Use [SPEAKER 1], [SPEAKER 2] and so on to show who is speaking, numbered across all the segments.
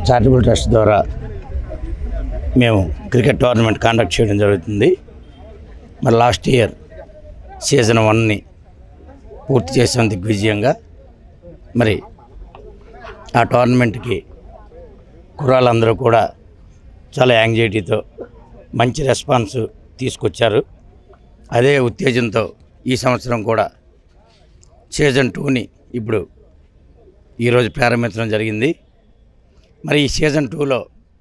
[SPEAKER 1] charitable trust ద్వారా మేము cricket tournament conduct చేయడం జరుగుతుంది మరి లాస్ట్ ఇయర్ సీజన్ వన్ని పూర్తి చేసాం దిగ్విజయంగా మరి ఆ టోర్నమెంట్కి కుర్రాళ్ళందరూ కూడా చాలా యాంగ్జైటీతో మంచి రెస్పాన్స్ తీసుకొచ్చారు అదే ఉత్తేజంతో ఈ సంవత్సరం కూడా సీజన్ టూని ఇప్పుడు ఈరోజు ప్రారంభించడం జరిగింది మరి ఈ సీజన్ టూలో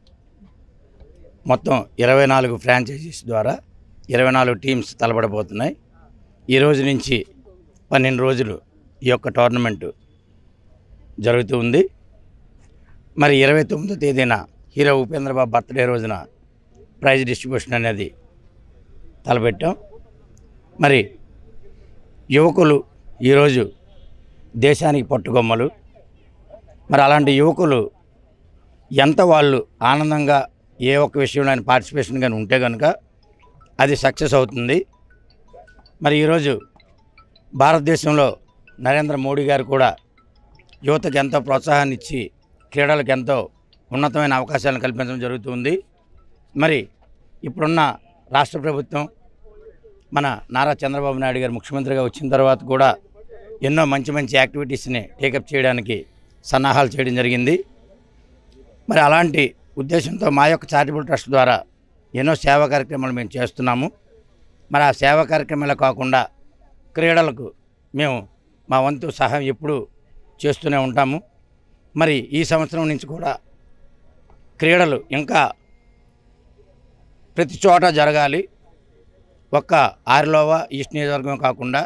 [SPEAKER 1] మొత్తం ఇరవై నాలుగు ఫ్రాంచైజీస్ ద్వారా ఇరవై నాలుగు టీమ్స్ తలపడబోతున్నాయి ఈ రోజు నుంచి పన్నెండు రోజులు ఈ యొక్క టోర్నమెంటు జరుగుతూ ఉంది మరి ఇరవై తొమ్మిదో తేదీన హీరో ఉపేంద్రబాబు బర్త్డే రోజున ప్రైజ్ డిస్ట్రిబ్యూషన్ అనేది తలపెట్టాం మరి యువకులు ఈరోజు దేశానికి పట్టుకొమ్మలు మరి అలాంటి యువకులు ఎంత వాళ్ళు ఆనందంగా ఏ ఒక్క విషయంలో ఆయన పార్టిసిపేషన్ కానీ ఉంటే కనుక అది సక్సెస్ అవుతుంది మరి ఈరోజు భారతదేశంలో నరేంద్ర మోడీ గారు కూడా యువతకు ఎంతో ప్రోత్సాహాన్ని ఇచ్చి క్రీడలకు ఎంతో ఉన్నతమైన అవకాశాలను కల్పించడం జరుగుతుంది మరి ఇప్పుడున్న రాష్ట్ర ప్రభుత్వం మన నారా చంద్రబాబు నాయుడు గారు ముఖ్యమంత్రిగా వచ్చిన తర్వాత కూడా ఎన్నో మంచి మంచి యాక్టివిటీస్ని టేకప్ చేయడానికి సన్నాహాలు చేయడం జరిగింది మరి అలాంటి ఉద్దేశంతో మా యొక్క చారిటబుల్ ట్రస్ట్ ద్వారా ఎన్నో సేవా కార్యక్రమాలు మేము చేస్తున్నాము మరి ఆ సేవా కార్యక్రమాలు కాకుండా క్రీడలకు మేము మా వంతు సహాయం ఎప్పుడూ చేస్తూనే ఉంటాము మరి ఈ సంవత్సరం నుంచి కూడా క్రీడలు ఇంకా ప్రతి చోట జరగాలి ఒక్క ఆరిలోవా ఈస్ట్ నియోజకవర్గం కాకుండా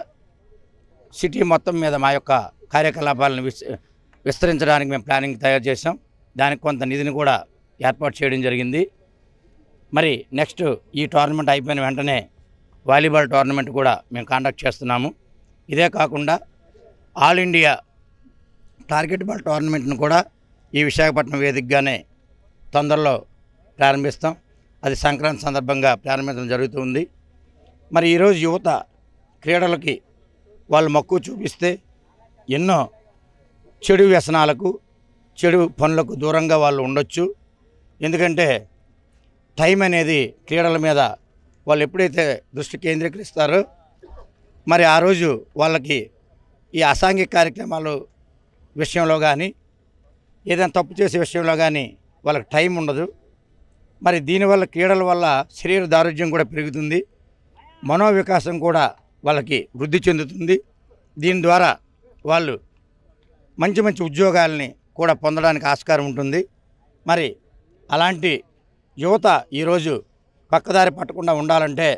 [SPEAKER 1] సిటీ మొత్తం మీద మా యొక్క కార్యకలాపాలను విస్ విస్తరించడానికి మేము ప్లానింగ్ తయారు చేసాం దానికి కొంత నిధిని కూడా ఏర్పాటు చేయడం జరిగింది మరి నెక్స్ట్ ఈ టోర్నమెంట్ అయిపోయిన వెంటనే వాలీబాల్ టోర్నమెంట్ కూడా మేము కండక్ట్ చేస్తున్నాము ఇదే కాకుండా ఆల్ ఇండియా టార్గెట్ బాల్ టోర్నమెంట్ను కూడా ఈ విశాఖపట్నం వేదికగానే తొందరలో ప్రారంభిస్తాం అది సంక్రాంతి సందర్భంగా ప్రారంభించడం జరుగుతుంది మరి ఈరోజు యువత క్రీడలకి వాళ్ళు మక్కువ చూపిస్తే ఎన్నో చెడు వ్యసనాలకు చెడు పనులకు దూరంగా వాళ్ళు ఉండొచ్చు ఎందుకంటే టైం అనేది క్రీడల మీద వాళ్ళు ఎప్పుడైతే దృష్టి కేంద్రీకరిస్తారో మరి ఆ రోజు వాళ్ళకి ఈ అసాంఘిక కార్యక్రమాలు విషయంలో కానీ ఏదైనా తప్పు చేసే విషయంలో కానీ వాళ్ళకి టైం ఉండదు మరి దీనివల్ల క్రీడల వల్ల శరీర దారుఢ్యం కూడా పెరుగుతుంది మనోవికాసం కూడా వాళ్ళకి వృద్ధి చెందుతుంది దీని ద్వారా వాళ్ళు మంచి మంచి ఉద్యోగాలని కూడా పొందడానికి ఆస్కారం ఉంటుంది మరి అలాంటి యువత ఈరోజు పక్కదారి పట్టకుండా ఉండాలంటే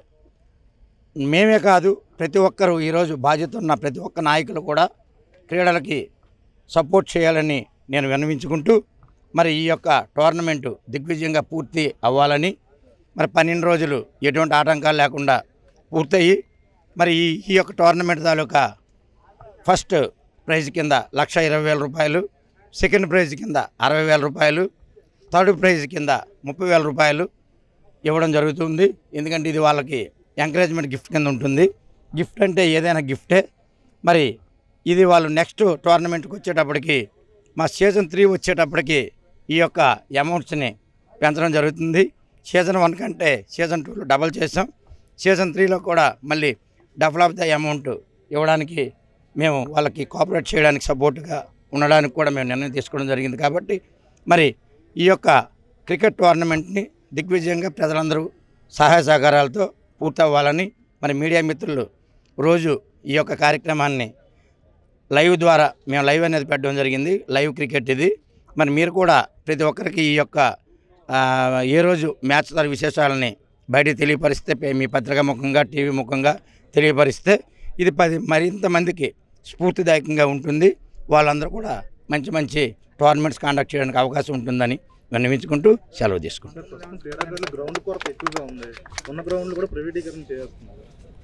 [SPEAKER 1] మేమే కాదు ప్రతి ఒక్కరూ ఈరోజు బాధ్యత ఉన్న ప్రతి ఒక్క నాయకులు కూడా క్రీడలకి సపోర్ట్ చేయాలని నేను విన్నవించుకుంటూ మరి ఈ యొక్క టోర్నమెంటు దిగ్విజయంగా పూర్తి అవ్వాలని మరి పన్నెండు రోజులు ఎటువంటి ఆటంకాలు లేకుండా పూర్తయి మరి ఈ ఈ యొక్క టోర్నమెంట్ తాలూకా ఫస్ట్ ప్రైజ్ కింద లక్ష ఇరవై వేల రూపాయలు సెకండ్ ప్రైజ్ కింద అరవై వేల రూపాయలు థర్డ్ ప్రైజ్ కింద ముప్పై వేల రూపాయలు ఇవ్వడం జరుగుతుంది ఎందుకంటే ఇది వాళ్ళకి ఎంకరేజ్మెంట్ గిఫ్ట్ కింద ఉంటుంది గిఫ్ట్ అంటే ఏదైనా గిఫ్టే మరి ఇది వాళ్ళు నెక్స్ట్ టోర్నమెంట్కి వచ్చేటప్పటికి మా సీజన్ త్రీ వచ్చేటప్పటికి ఈ యొక్క అమౌంట్స్ని పెంచడం జరుగుతుంది సీజన్ వన్ కంటే సీజన్ టూలో డబల్ చేసాం సీజన్ త్రీలో కూడా మళ్ళీ డబల్ ఆఫ్ ద అమౌంట్ ఇవ్వడానికి మేము వాళ్ళకి కోఆపరేట్ చేయడానికి సపోర్ట్గా ఉండడానికి కూడా మేము నిర్ణయం తీసుకోవడం జరిగింది కాబట్టి మరి ఈ యొక్క క్రికెట్ టోర్నమెంట్ని దిగ్విజయంగా ప్రజలందరూ సహాయ సహకారాలతో పూర్తవ్వాలని మరి మీడియా మిత్రులు రోజు ఈ యొక్క కార్యక్రమాన్ని లైవ్ ద్వారా మేము లైవ్ అనేది పెట్టడం జరిగింది లైవ్ క్రికెట్ ఇది మరి మీరు కూడా ప్రతి ఒక్కరికి ఈ యొక్క ఆ, ఏ రోజు మ్యాచ్ తర విశేషాలని బయటికి తెలియపరిస్తే పే- మీ పత్రికా ముఖంగా టీవీ ముఖంగా తెలియపరిస్తే ఇది పది మరింత మందికి స్ఫూర్తిదాయకంగా ఉంటుంది వాళ్ళందరూ కూడా మంచి మంచి టోర్నమెంట్స్ కండక్ట్ చేయడానికి అవకాశం ఉంటుందని విన్నవించుకుంటూ సెలవు తీసుకుంటాం
[SPEAKER 2] ప్రస్తుతం క్రీడాకారులు గ్రౌండ్ కొరత ఎక్కువగా ఉంది ఉన్న గ్రౌండ్లు కూడా ప్రైవేటీకరణ చేస్తున్నారు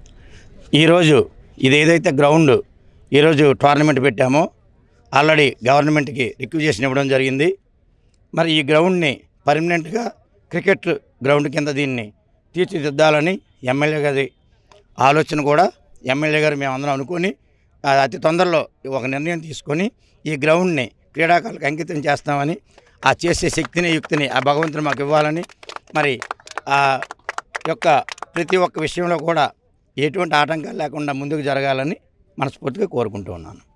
[SPEAKER 1] ఈరోజు ఇది ఏదైతే గ్రౌండ్ ఈరోజు టోర్నమెంట్ పెట్టామో ఆల్రెడీ గవర్నమెంట్కి రిక్వెజేషన్ ఇవ్వడం జరిగింది మరి ఈ గ్రౌండ్ని పర్మనెంట్గా క్రికెట్ గ్రౌండ్ కింద దీన్ని తీర్చిదిద్దాలని ఎమ్మెల్యే గారి ఆలోచన కూడా ఎమ్మెల్యే గారు మేమందరం అనుకొని ఆ, అతి తొందరలో ఒక నిర్ణయం తీసుకొని ఈ గ్రౌండ్ని క్రీడాకారులకు అంకితం చేస్తామని ఆ చేసే శక్తిని యుక్తిని ఆ భగవంతుడు మాకు ఇవ్వాలని మరి ఆ యొక్క ప్రతి ఒక్క విషయంలో కూడా ఎటువంటి ఆటంకాలు లేకుండా ముందుకు జరగాలని మనస్ఫూర్తిగా కోరుకుంటూ ఉన్నాను